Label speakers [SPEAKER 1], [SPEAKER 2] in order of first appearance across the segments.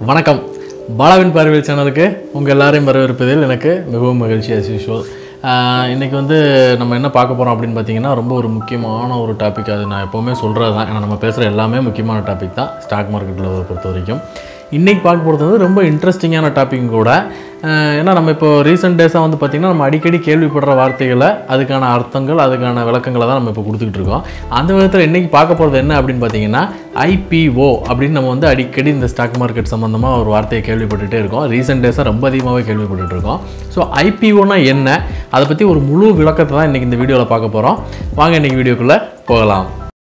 [SPEAKER 1] வணக்கம் பாலாவின் பார்வையில் சேனலுக்கு உங்கள் எல்லாரையும் வரவேற்பதில் எனக்கு மிகவும் மகிழ்ச்சி as usual ஆஹ் இன்னைக்கு வந்து நம்ம என்ன பார்க்க போகிறோம் அப்படின்னு பார்த்தீங்கன்னா ரொம்ப ஒரு முக்கியமான ஒரு டாபிக் அது நான் எப்போவுமே சொல்கிறது தான் ஏன்னா நம்ம பேசுகிற எல்லாமே முக்கியமான டாபிக் தான் ஸ்டாக் மார்க்கெட்டில் பொறுத்த வரைக்கும் இன்றைக்கி பார்க்க போகிறது வந்து ரொம்ப இன்ட்ரெஸ்டிங்கான டாபிக் கூட ஆஹ் ஏன்னா நம்ம இப்போ ரீசெண்ட் டேஸாக வந்து பார்த்திங்கன்னா நம்ம அடிக்கடி கேள்விப்படுற வார்த்தைகளை அதுக்கான அர்த்தங்கள் அதுக்கான விளக்கங்களை தான் நம்ம இப்போ கொடுத்துக்கிட்டு இருக்கோம் அந்த விதத்தில் இன்றைக்கி பார்க்க போகிறது என்ன அப்படின்னு பார்த்தீங்கன்னா ஐபிஓ அப்படின்னு நம்ம வந்து அடிக்கடி இந்த ஸ்டாக் மார்க்கெட் சம்மந்தமாக ஒரு வார்த்தையை கேள்விப்பட்டுட்டே இருக்கோம் ரீசெண்ட் டேஸாக ரொம்ப அதிகமாகவே கேள்விப்பட்டுட்டு இருக்கோம் ஸோ ஐபிஓனா என்ன அதை பற்றி ஒரு முழு விளக்கத்தை தான் இன்றைக்கி இந்த வீடியோவில் பார்க்க போகிறோம் வாங்க இன்றைக்கி வீடியோக்குள்ளே போகலாம்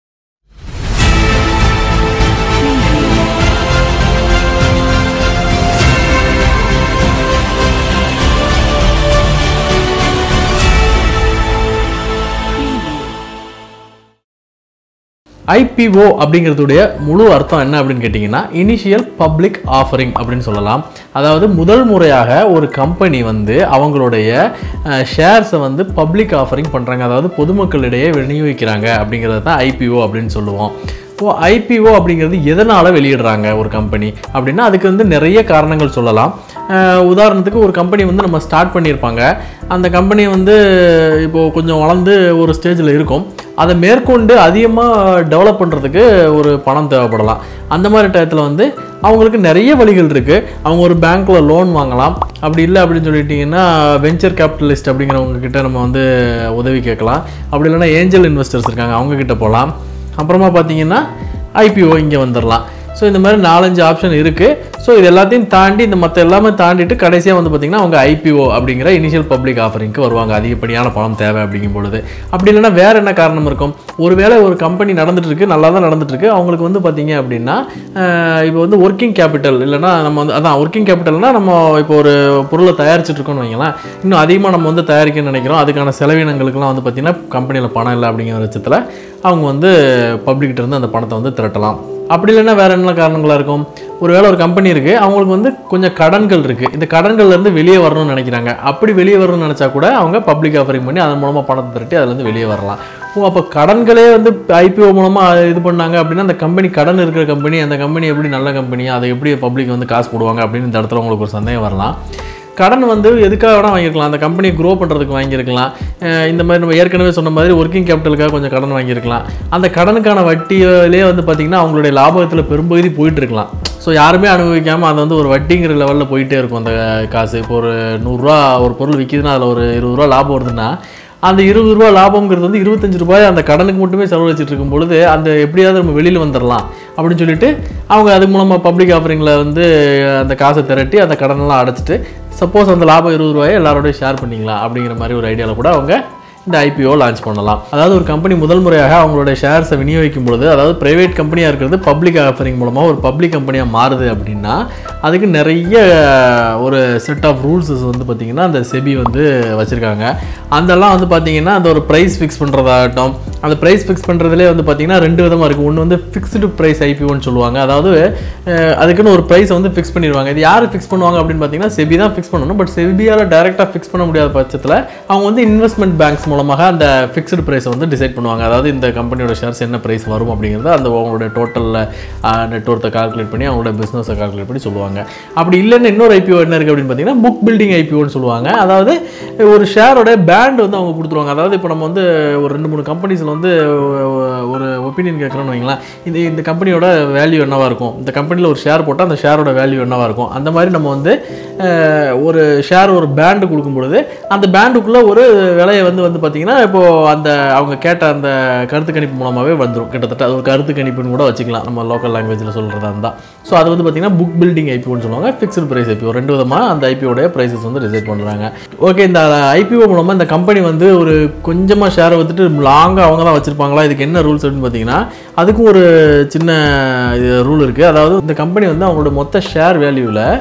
[SPEAKER 1] ஐபிஓ அப்படிங்கிறதுடைய முழு அர்த்தம் என்ன அப்படின்னு கேட்டிங்கன்னா இனிஷியல் பப்ளிக் ஆஃபரிங் அப்படின்னு சொல்லலாம் அதாவது முதல் முறையாக ஒரு கம்பெனி வந்து அவங்களுடைய ஷேர்ஸை வந்து பப்ளிக் ஆஃபரிங் பண்ணுறாங்க அதாவது பொதுமக்களிடையே விநியோகிக்கிறாங்க அப்படிங்கிறது தான் ஐபிஓ அப்படின்னு சொல்லுவோம் இப்போ ஐபிஓ அப்படிங்கிறது எதனால் வெளியிடுறாங்க ஒரு கம்பெனி அப்படின்னா அதுக்கு வந்து நிறைய காரணங்கள் சொல்லலாம் அஹ் உதாரணத்துக்கு ஒரு கம்பெனி வந்து நம்ம ஸ்டார்ட் பண்ணியிருப்பாங்க அந்த கம்பெனி வந்து இப்போது கொஞ்சம் வளர்ந்து ஒரு ஸ்டேஜில் இருக்கும் அதை மேற்கொண்டு அதிகமாக டெவலப் பண்ணுறதுக்கு ஒரு பணம் தேவைப்படலாம் அந்த மாதிரி டயத்தில் வந்து அவங்களுக்கு நிறைய வழிகள் இருக்குது அவங்க ஒரு பேங்க்கில் லோன் வாங்கலாம் அப்படி இல்லை அப்படின்னு சொல்லிட்டிங்கன்னா வெஞ்சர் கேபிட்டலிஸ்ட் அப்படிங்கிறவங்க கிட்ட நம்ம வந்து உதவி கேட்கலாம் அப்படி இல்லைன்னா ஏஞ்சல் இன்வெஸ்டர்ஸ் இருக்காங்க அவங்க கிட்ட போகலாம் அப்புறமா பார்த்தீங்கன்னா ஐபிஓ இங்கே வந்துடலாம் ஸோ இந்த மாதிரி நாலஞ்சு ஆப்ஷன் இருக்குது ஸோ இது எல்லாத்தையும் தாண்டி இந்த மற்ற எல்லாமே தாண்டிட்டு கடைசியாக வந்து பார்த்திங்கன்னா அவங்க ஐபிஓ அப்படிங்கிற இனிஷியல் பப்ளிக் ஆஃபரிங்க்கு வருவாங்க அதிகப்படியான பணம் தேவை அப்படிங்கும் பொழுது அப்படி இல்லைன்னா வேறு என்ன காரணம் இருக்கும் ஒருவேளை ஒரு கம்பெனி நடந்துட்டு இருக்கு நல்லா தான் நடந்துட்டு இருக்கு அவங்களுக்கு வந்து பார்த்தீங்க அப்படின்னா அஹ், இப்போ வந்து ஒர்க்கிங் கேபிட்டல் இல்லைன்னா நம்ம வந்து அதான் ஒர்க்கிங் கேபிட்டல்னா நம்ம இப்போ ஒரு பொருளை தயாரிச்சுட்டு இருக்கோம்னு வைங்களேன் இன்னும் அதிகமாக நம்ம வந்து தயாரிக்கணும்னு நினைக்கிறோம் அதுக்கான செலவினங்களுக்குலாம் வந்து பார்த்திங்கன்னா கம்பெனியில் பணம் இல்லை அப்படிங்கிற பட்சத்தில் அவங்க வந்து பப்ளிக்கிட்ட இருந்து அந்த பணத்தை வந்து திரட்டலாம் அப்படி இல்லைன்னா வேற என்ன காரணங்களாக இருக்கும் ஒருவேளை ஒரு கம்பெனி இருக்குது அவங்களுக்கு வந்து கொஞ்சம் கடன்கள் இருக்குது இந்த கடன்கள்ல இருந்து வெளியே வரணும்னு நினைக்கிறாங்க அப்படி வெளியே வரணும்னு நினச்சா கூட அவங்க பப்ளிக் ஆஃபரிங் பண்ணி அதன் மூலமாக பணத்தை திரட்டி அதுலேருந்து வெளியே வரலாம் ஓ அப்போ கடன்களே வந்து ஐபிஓ மூலமாக இது பண்ணாங்க அப்படின்னா அந்த கம்பெனி கடன் இருக்கிற கம்பெனி அந்த கம்பெனி எப்படி நல்ல கம்பெனி அதை எப்படி பப்ளிக் வந்து காசு போடுவாங்க அப்படின்னு இந்த இடத்துல உங்களுக்கு ஒரு சந்தேகம் வரலாம் கடன் வந்து எதுக்காக வேணால் வாங்கியிருக்கலாம் அந்த கம்பெனியை க்ரோ பண்ணுறதுக்கு வாங்கியிருக்கலாம் அஹ் இந்த மாதிரி நம்ம ஏற்கனவே சொன்ன மாதிரி ஒர்க்கிங் கேபிட்டலுக்காக கொஞ்சம் கடன் வாங்கியிருக்கலாம் அந்த கடனுக்கான வட்டியிலே வந்து பார்த்திங்கன்னா அவங்களுடைய லாபத்தில் பெரும்பகுதி போயிட்டு இருக்கலாம் ஸோ யாருமே அனுபவிக்காமல் அது வந்து ஒரு வட்டிங்கிற லெவலில் போயிட்டே இருக்கும் அந்த காசு இப்போ ஒரு நூறுரூவா ஒரு பொருள் விற்கிதுன்னா அதில் ஒரு இருபது ரூபா லாபம் வருதுன்னா அந்த இருபது ரூபா லாபங்கிறது வந்து இருபத்தஞ்சு ரூபாய் அந்த கடனுக்கு மட்டுமே செலவழிச்சிட்டு இருக்கும் பொழுது அந்த எப்படியாவது நம்ம வெளியில் வந்துடலாம் அப்படின்னு சொல்லிட்டு அவங்க அது மூலமாக பப்ளிக் ஆஃபரிங்கில் வந்து அந்த காசை திரட்டி அந்த கடனெல்லாம் அடைச்சிட்டு சப்போஸ் அந்த லாபம் இருபது ரூபாயை எல்லாரோடய ஷேர் பண்ணிக்கலாம் அப்படிங்கிற மாதிரி ஒரு ஐடியாவில் கூட அவங்க இந்த ஐபிஓ லான்ச் பண்ணலாம் அதாவது ஒரு கம்பெனி முதல் முறையாக அவங்களோட ஷேர்ஸை விநியோகிக்கும் பொழுது அதாவது பிரைவேட் கம்பெனியாக இருக்கிறது பப்ளிக் ஆஃபரிங் மூலமாக ஒரு பப்ளிக் கம்பெனியாக மாறுது அப்படின்னா அதுக்கு நிறைய ஒரு செட் ஆஃப் ரூல்ஸஸ் வந்து பார்த்திங்கன்னா அந்த செபி வந்து வச்சுருக்காங்க அதெல்லாம் வந்து பார்த்திங்கன்னா அந்த ஒரு ப்ரைஸ் ஃபிக்ஸ் பண்ணுறதாகட்டும் அந்த ப்ரைஸ் ஃபிக்ஸ் பண்ணுறதுலேயே வந்து பார்த்திங்கன்னா ரெண்டு விதமாக இருக்குது ஒன்று வந்து ஃபிக்ஸ்டு ப்ரைஸ் ஐபிஓன்னு சொல்லுவாங்க அதாவது அஹ், அதுக்குன்னு ஒரு ப்ரைஸ் வந்து ஃபிக்ஸ் பண்ணிடுவாங்க இது யார் ஃபிக்ஸ் பண்ணுவாங்க அப்படின்னு பார்த்தீங்கன்னா செபி தான் ஃபிக்ஸ் பண்ணணும் பட் செபியால் டேரெக்டாக ஃபிக்ஸ் பண்ண முடியாத பட்சத்தில் அவங்க வந்து இன்வெஸ்ட்மெண்ட் பேங்க்ஸ் மூலமாக அந்த ஃபிக்ஸ்டு ப்ரைஸை வந்து டிசைட் பண்ணுவாங்க அதாவது இந்த கம்பெனியோட ஷேர்ஸ் என்ன ப்ரைஸ் வரும் அப்படிங்கிறத அந்த அவங்களோட டோட்டலில் நெட்ஒர்த்தை கால்குலேட் பண்ணி அவங்களோட பிஸ்னஸை கால்குலேட் பண்ணி சொல்லுவாங்க அப்படி இல்லைன்னு இன்னொரு ஐபிஓ என்ன இருக்குது அப்படின்னு பார்த்தீங்கன்னா புக் பில்டிங் ஐபிஓன்னு சொல்லுவாங்க அதாவது ஒரு ஷேரோட பேண்ட் வந்து அவங்க கொடுத்துருவாங்க அதாவது இப்போ நம்ம வந்து ஒரு ரெண்டு மூணு கம்பெனிஸில் வந்து ஒரு ஒப்பீனியன் கேட்குறோன்னு வைங்களேன் இந்த இந்த கம்பெனியோட வேல்யூ என்னவா இருக்கும் இந்த கம்பெனியில் ஒரு ஷேர் போட்டால் அந்த ஷேரோட வேல்யூ என்னவா இருக்கும் அந்த மாதிரி நம்ம வந்து அஹ், ஒரு ஷேர் ஒரு பேண்டு கொடுக்கும் பொழுது அந்த பேண்டுக்குள்ளே ஒரு விலையை வந்து வந்து பார்த்தீங்கன்னா இப்போது அந்த அவங்க கேட்ட அந்த கருத்து கணிப்பு மூலமாகவே வந்துடும் கிட்டத்தட்ட அது ஒரு கருத்து கணிப்புன்னு கூட வச்சுக்கலாம் நம்ம லோக்கல் லாங்குவேஜில் சொல்கிறதா இருந்தால் ஸோ அது வந்து பார்த்தீங்கன்னா புக் பில்டிங் ஐபிஓன்னு சொல்லுவாங்க ஃபிக்ஸ்டு ப்ரைஸ் ஐபிஓ ரெண்டு விதமாக அந்த ஐபிஓடைய ப்ரைஸஸ் வந்து டிசைட் பண்ணுறாங்க ஓகே இந்த ஐபிஓ மூலமாக இந்த கம்பெனி வந்து ஒரு கொஞ்சமாக ஷேரை வந்துட்டு லாங்காக அவங்க தான் வச்சுருப்பாங்களா இதுக்கு என்ன ரூல்ஸ் அப்படின்னு பார்த்தீங்கன்னா அதுக்கும் ஒரு சின்ன ரூல் இருக்குது அதாவது இந்த கம்பெனி வந்து அவங்களோட மொத்த ஷேர் வேல்யூவில்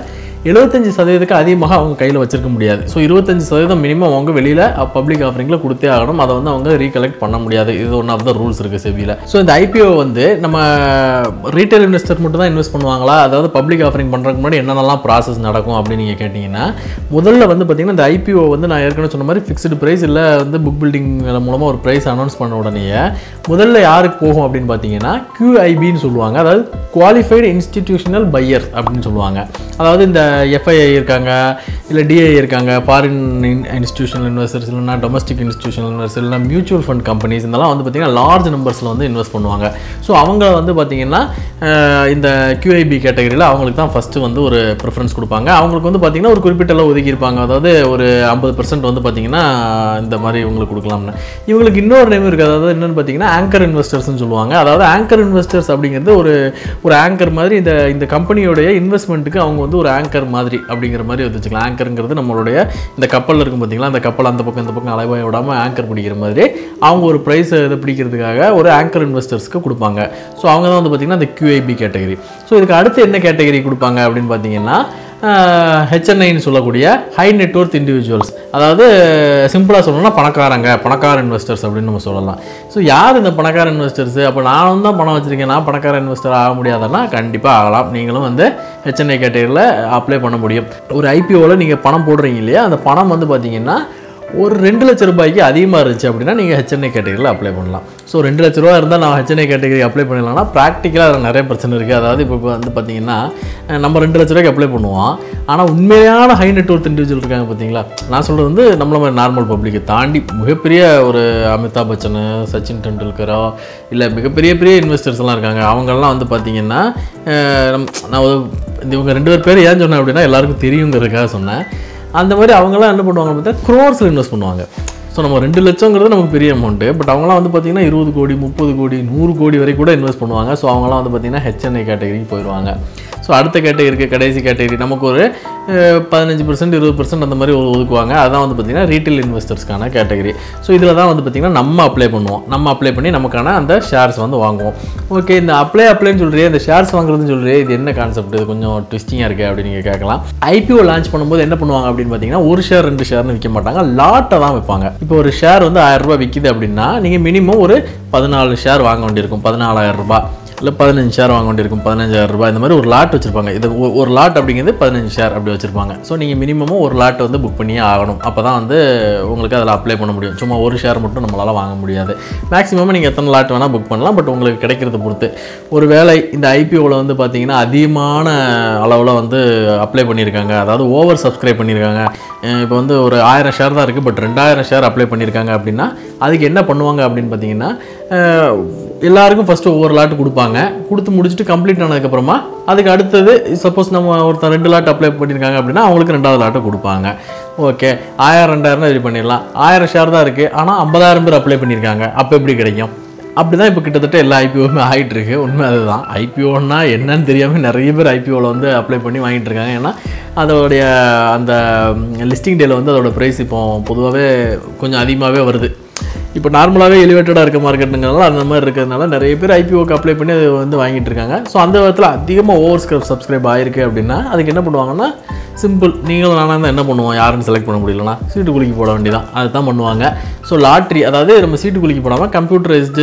[SPEAKER 1] எழுபத்தஞ்சு சதவீதத்துக்கு அதிகமாக அவங்க கையில் வச்சிருக்க முடியாது ஸோ இருபத்தஞ்சு சதவீதம் மினிமம் அவங்க வெளியில் பப்ளிக் ஆஃபரிங்கில் கொடுத்தே ஆகணும் அதை வந்து அவங்க ரீகலெக்ட் பண்ண முடியாது இது ஒன் ஆஃப் த ரூல்ஸ் இருக்குது செபியில் ஸோ இந்த ஐபிஓ வந்து நம்ம ரீட்டைல் இன்வெஸ்டர் மட்டும் தான் இன்வெஸ்ட் பண்ணுவாங்களா அதாவது பப்ளிக் ஆஃபரிங் பண்ணுறதுக்கு முன்னாடி என்னென்னலாம் ப்ராசஸ் நடக்கும் அப்படின்னு நீங்கள் கேட்டிங்கன்னா முதல்ல வந்து பார்த்தீங்கன்னா இந்த ஐபிஓ வந்து நான் ஏற்கனவே சொன்ன மாதிரி ஃபிக்ஸ்டு ப்ரைஸ் இல்லை வந்து புக் பில்டிங் மூலமாக ஒரு ப்ரைஸ் அனௌன்ஸ் பண்ண உடனேயே முதல்ல யாருக்கு போகும் அப்படின்னு பார்த்தீங்கன்னா QIB-ன்னு சொல்லுவாங்க அதாவது குவாலிஃபைடு இன்ஸ்டிடியூஷனல் பையர் அப்படின்னு சொல்லுவாங்க அதாவது இந்த எஃப்ஐஐ இருக்காங்க இல்லை டிஐ இருக்காங்க ஃபாரின் இன்ஸ்டியூஷனல் இன்வெஸ்டர்ஸ் இல்லைனா டொமஸ்டிக் இன்ஸ்டியூஷனல் இன்வெஸ்டர் இல்லைனா மியூச்சுவல் ஃபண்ட் கம்பெனிஸ் இதெல்லாம் வந்து பார்த்திங்கன்னா லார்ஜ் நம்பர்ஸில் வந்து இன்வெஸ்ட் பண்ணுவாங்க ஸோ அவங்க வந்து பார்த்திங்கன்னா அஹ், இந்த QIB கேட்டகரியில் அவங்களுக்கு தான் ஃபஸ்ட்டு வந்து ஒரு ப்ரிஃபரன்ஸ் கொடுப்பாங்க அவங்களுக்கு வந்து பார்த்திங்கன்னா ஒரு குறிப்பிட்ட அளவு ஒதுக்கியிருப்பாங்க அதாவது ஒரு ஐம்பது பர்சன்ட் வந்து பார்த்திங்கன்னா இந்த மாதிரி இவங்களுக்கு கொடுக்கலாம்னு இவங்களுக்கு இன்னொரு நேம் இருக்குது அதாவது என்னென்னு பார்த்தீங்கன்னா ஆங்கர் இன்வெஸ்டர்ஸ்னு சொல்லுவாங்க அதாவது ஆங்கர் இன்வெஸ்டர்ஸ் அப்படிங்கிறது ஒரு ஒரு ஆங்கர் மாதிரி இந்த இந்த கம்பெனியோடைய இன்வெஸ்ட்மெண்ட்டுக்கு அவங்க வந்து ஒரு ஆங்கர் மாதிரி அப்படிங்கிற மாதிரி வச்சுக்கலாம் ஆங்கருங்கிறது நம்மளுடைய இந்த கப்பலில் இருக்கும் பார்த்தீங்களா அந்த கப்பல் அந்த பக்கம் இந்த பக்கம் அலைவாய் விடாமல் ஆங்கர் பிடிக்கிற மாதிரி அவங்க ஒரு ப்ரைஸ் இதை பிடிக்கிறதுக்காக ஒரு ஆங்கர் இன்வெஸ்டர்ஸ்க்கு கொடுப்பாங்க ஸோ அவங்க தான் வந்து பார்த்திங்கன்னா இந்த QIB கேட்டகரி ஸோ இதுக்கு அடுத்து என்ன கேட்டகரி கொடுப்பாங்க அப்படின்னு பார்த்தீங்கன்னா ஹெச்என்ஐன்னு சொல்லக்கூடிய ஹை நெட்ஒர்த் இண்டிவிஜுவல்ஸ் அதாவது சிம்பிளாக சொல்லணும்னா பணக்காரங்க பணக்கார இன்வெஸ்டர்ஸ் அப்படின்னு நம்ம சொல்லலாம் ஸோ யார் இந்த பணக்கார இன்வெஸ்டர்ஸ் அப்போ நானும் தான் பணம் வச்சுருக்கேன் நான் பணக்கார இன்வெஸ்டர் ஆக முடியாதுன்னா கண்டிப்பாக ஆகலாம் நீங்களும் வந்து ஹெச்என்ஐ கேட்டகரியில் அப்ளை பண்ண முடியும் ஒரு ஐபிஓவில் நீங்கள் பணம் போடுறீங்க இல்லையா அந்த பணம் வந்து பார்த்தீங்கன்னா ஒரு ரெண்டு லட்ச ரூபாய்க்கு அதிகமாக இருந்துச்சு அப்படின்னா நீங்கள் ஹெச்என்ஐ கேட்டகரியில் அப்ளை பண்ணலாம் ஸோ ரெண்டு லட்ச ரூபா இருந்தால் நான் ஹெச்என்ஐ கேட்டகரி அப்ளை பண்ணிடலாம்னா ப்ராக்டிக்கலாக அதில் நிறைய பிரச்சனை இருக்குது அதாவது இப்போ இப்போ வந்து பார்த்தீங்கன்னா அஹ் நம்ம ரெண்டு லட்ச ரூபாய்க்கு அப்ளை பண்ணுவோம் ஆனால் உண்மையான ஹை நெட்ஒர்த் இண்டிவிஜுவல் இருக்காங்க பார்த்தீங்களா நான் சொல்கிறது வந்து நம்மள மாதிரி நார்மல் பப்ளிக்கை தாண்டி மிகப்பெரிய ஒரு அமிதாப் பச்சனு சச்சின் டெண்டுல்கரோ இல்லை மிகப்பெரிய பெரிய இன்வெஸ்டர்ஸ் எல்லாம் இருக்காங்க அவங்கெல்லாம் வந்து பார்த்தீங்கன்னா அஹ் நம்ம- நான் ஒரு இந்த இவங்க ரெண்டு பேர் பேர் ஏன் சொன்னேன் அப்படின்னா எல்லாருக்கும் தெரியுங்கிறதுக்காக சொன்னேன் அந்த மாதிரி அவங்களாம் என்ன பண்ணுவாங்க பார்த்தா க்ரோர்ஸில் இன்வெஸ்ட் பண்ணுவாங்க ஸோ நம்ம ரெண்டு லட்சங்கிறது நமக்கு பெரிய அமௌண்ட்டு பட் அவங்களாம் வந்து பார்த்தீங்கன்னா இருபது கோடி முப்பது கோடி நூறு கோடி வரை கூட இன்வெஸ்ட் பண்ணுவாங்க ஸோ அவங்களாம் வந்து பார்த்தீங்கன்னா ஹெச்என்ஐ கேட்டகரிக்கு போயிடுவாங்க ஸோ அடுத்த கேட்டகரிக்கு கடைசி கேட்டகரி நமக்கு ஒரு பதினஞ்சு பர்சன்ட் இருபது பர்சன்ட் அந்த மாதிரி ஒரு ஒதுக்குவாங்க அதான் வந்து பார்த்தீங்கன்னா ரீட்டைல் இன்வெஸ்டர்ஸ்க்கான கேட்டகரி ஸோ இதில் தான் வந்து பார்த்தீங்கன்னா நம்ம அப்ளை பண்ணுவோம் நம்ம அப்ளை பண்ணி நமக்கான அந்த ஷேர்ஸ் வந்து வாங்குவோம் ஓகே இந்த அப்ளை அப்ளைன்னு சொல்றியே இந்த ஷேர்ஸ் வாங்குறதுன்னு சொல்றியே இது என்ன கான்செப்ட் இது கொஞ்சம் ட்விஸ்டிங்காக இருக்குது அப்படின்னு நீங்கள் கேட்கலாம் ஐபிஓ லான்ச் பண்ணும்போது என்ன பண்ணுவாங்க அப்படின்னு பார்த்தீங்கன்னா ஒரு ஷேர் ரெண்டு ஷேர்னு விற்க மாட்டாங்க லாட்டை தான் வைப்பாங்க இப்போ ஒரு ஷேர் வந்து ஆயிரம் ரூபாய் விற்கிது அப்படின்னா நீங்கள் மினிமம் ஒரு பதினாலு ஷேர் வாங்க வேண்டியிருக்கும் பதினாலாயிரம் ரூபாய் இல்லை பதினஞ்சு ஷேர் வாங்க வேண்டியிருக்கும் பதினஞ்சாயிரம் ரூபாய் இந்த மாதிரி ஒரு லாட் வச்சுருப்பாங்க இது ஒ- ஒரு லாட் அப்படிங்கிறது பதினஞ்சு ஷேர் அப்படி வச்சுருப்பாங்க ஸோ நீங்கள் மினிமமும் ஒரு லாட் வந்து புக் பண்ணியே ஆகணும் அப்போ தான் வந்து உங்களுக்கு அதில் அப்ளை பண்ண முடியும் சும்மா ஒரு ஷேர் மட்டும் நம்மளால் வாங்க முடியாது மேக்ஸிமம் நீங்கள் எத்தனை லாட் வேணால் புக் பண்ணலாம் பட் உங்களுக்கு கிடைக்கிறத பொறுத்து ஒரு வேளை இந்த ஐபிஓவில் வந்து பார்த்தீங்கன்னா அதிகமான அளவில் வந்து அப்ளை பண்ணியிருக்காங்க அதாவது ஓவர் சப்ஸ்கிரைப் பண்ணியிருக்காங்க இப்போ வந்து ஒரு ஆயிரம் ஷேர் தான் இருக்குது பட் ரெண்டாயிரம் ஷேர் அப்ளை பண்ணியிருக்காங்க அப்படின்னா அதுக்கு என்ன பண்ணுவாங்க அப்படின்னு பார்த்தீங்கன்னா அஹ், எல்லாருக்கும் ஃபஸ்ட்டு ஒவ்வொரு லாட் கொடுப்பாங்க கொடுத்து முடிச்சுட்டு கம்ப்ளீட் ஆனதுக்கப்புறமா அதுக்கு அடுத்தது சப்போஸ் நம்ம ஒருத்தர் ரெண்டு லாட் அப்ளை பண்ணியிருக்காங்க அப்படின்னா அவங்களுக்கு ரெண்டாவது லாட்டை கொடுப்பாங்க ஓகே ஆயிரம் ரெண்டாயிரம் இது பண்ணிடலாம் ஆயிரம் ஷேர் தான் இருக்குது ஆனால் ஐம்பதாயிரம் பேர் அப்ளை பண்ணியிருக்காங்க அப்போ எப்படி கிடைக்கும் அப்படி தான் இப்போ கிட்டத்தட்ட எல்லா ஐபிஓவுமே ஆகிட்டு இருக்கு உண்மை அதுதான் ஐபிஓன்னா என்னன்னு தெரியாமல் நிறைய பேர் ஐபிஓவில் வந்து அப்ளை பண்ணி வாங்கிட்டு இருக்காங்க ஏன்னா அதோடைய அந்த லிஸ்டிங் டேல வந்து அதோட ப்ரைஸ் இப்போ பொதுவாகவே கொஞ்சம் அதிகமாகவே வருது இப்போ நார்மலாகவே எலிவேட்டடாக இருக்க மார்க்கெட்டுங்கிறனால அந்த மாதிரி இருக்கிறதுனால நிறைய பேர் ஐபிஓக்கு அப்ளை பண்ணி அது வந்து வாங்கிட்டு இருக்காங்க ஸோ அந்த விதத்தில் அதிகமாக ஓவர் ஸ்க்ரப் சப்ஸ்கிரைப் ஆயிருக்கு அப்படின்னா அதுக்கு என்ன பண்ணுவாங்கன்னா சிம்பிள் நீங்களும் நானாக தான் என்ன பண்ணுவோம் யாருன்னு செலக்ட் பண்ண முடியலனா சீட்டு குலுக்கி போட வேண்டியதான் அதை தான் பண்ணுவாங்க ஸோ லாட்ரி அதாவது நம்ம சீட்டு குலுக்கி போடாமல் கம்ப்யூட்டரைஸ்டு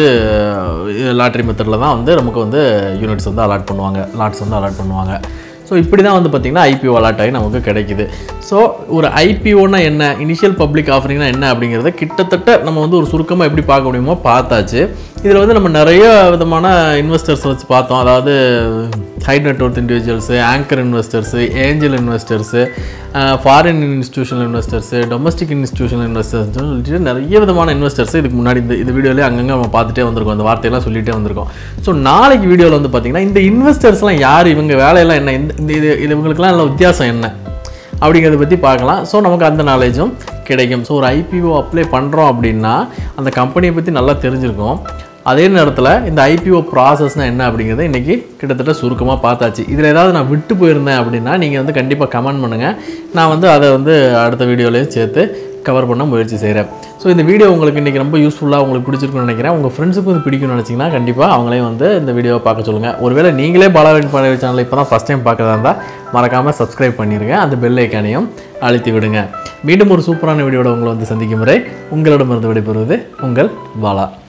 [SPEAKER 1] லாட்ரி மெத்தடில் தான் வந்து நமக்கு வந்து யூனிட்ஸ் வந்து அலாட் பண்ணுவாங்க லாட்ஸ் வந்து அலாட் பண்ணுவாங்க ஸோ இப்படி தான் வந்து பார்த்திங்கன்னா ஐபிஓ அலாட் ஆகி நமக்கு கிடைக்குது ஸோ ஒரு ஐபிஓனா என்ன இனிஷியல் பப்ளிக் ஆஃபரிங்னா என்ன அப்படிங்கிறத கிட்டத்தட்ட நம்ம வந்து ஒரு சுருக்கமாக எப்படி பார்க்க முடியுமோ பார்த்தாச்சு இதில் வந்து நம்ம நிறைய விதமான இன்வெஸ்டர்ஸ் வச்சு பார்த்தோம் அதாவது high net worth individuals anchor investors angel investors foreign institutional investors domestic institutional investors சொல்லிட்டு நிறைய விதமான இன்வெஸ்டர்ஸ் இதுக்கு முன்னாடி இந்த இந்த வீடியோலேயே அங்கங்கே நம்ம பார்த்துட்டே வந்திருக்கோம் அந்த வார்த்தையெல்லாம் சொல்லிட்டே வந்திருக்கோம் ஸோ நாளைக்கு வீடியோவில் வந்து பார்த்தீங்கன்னா இந்த இன்வெஸ்டர்ஸ்லாம் யார் இவங்க வேலையெல்லாம் என்ன இந்த இந்த இது இது இவங்களுக்குலாம் எல்லாம் வித்தியாசம் என்ன அப்படிங்கிறத பற்றி பார்க்கலாம் ஸோ நமக்கு அந்த நாலேஜும் கிடைக்கும் ஸோ ஒரு ஐபிஓ அப்ளை பண்ணுறோம் அப்படின்னா அந்த கம்பெனியை பற்றி நல்லா தெரிஞ்சிருக்கும் அதே நேரத்தில் இந்த ஐபிஓ ப்ராசஸ்னால் என்ன அப்படிங்கிறத இன்றைக்கி கிட்டத்தட்ட சுருக்கமாக பார்த்தாச்சு இதில் ஏதாவது நான் விட்டு போயிருந்தேன் அப்படின்னா நீங்கள் வந்து கண்டிப்பாக கமெண்ட் பண்ணுங்கள் நான் வந்து அதை வந்து அடுத்த வீடியோலையும் சேர்த்து கவர் பண்ண முயற்சி செய்கிறேன் ஸோ இந்த வீடியோ உங்களுக்கு இன்றைக்கி ரொம்ப யூஸ்ஃபுல்லாக உங்களுக்கு பிடிச்சிருக்குன்னு நினைக்கிறேன் உங்கள் ஃப்ரெண்ட்ஸுக்கும் இது பிடிக்கும்னு நினச்சிங்கன்னா கண்டிப்பாக அவங்களையும் வந்து இந்த வீடியோவை பார்க்க சொல்லுங்கள் ஒருவேளை நீங்களே பாலாவின் பாடல் சேனல் இப்போ தான் ஃபஸ்ட் டைம் பார்க்குறதா இருந்தால் மறக்காமல் சப்ஸ்கிரைப் பண்ணிடுங்க அந்த பெல் ஐக்கானையும் அழுத்தி விடுங்க மீண்டும் ஒரு சூப்பரான வீடியோட உங்களை வந்து சந்திக்கும் முறை உங்களிடமிருந்து விடைபெறுவது உங்கள் பாலா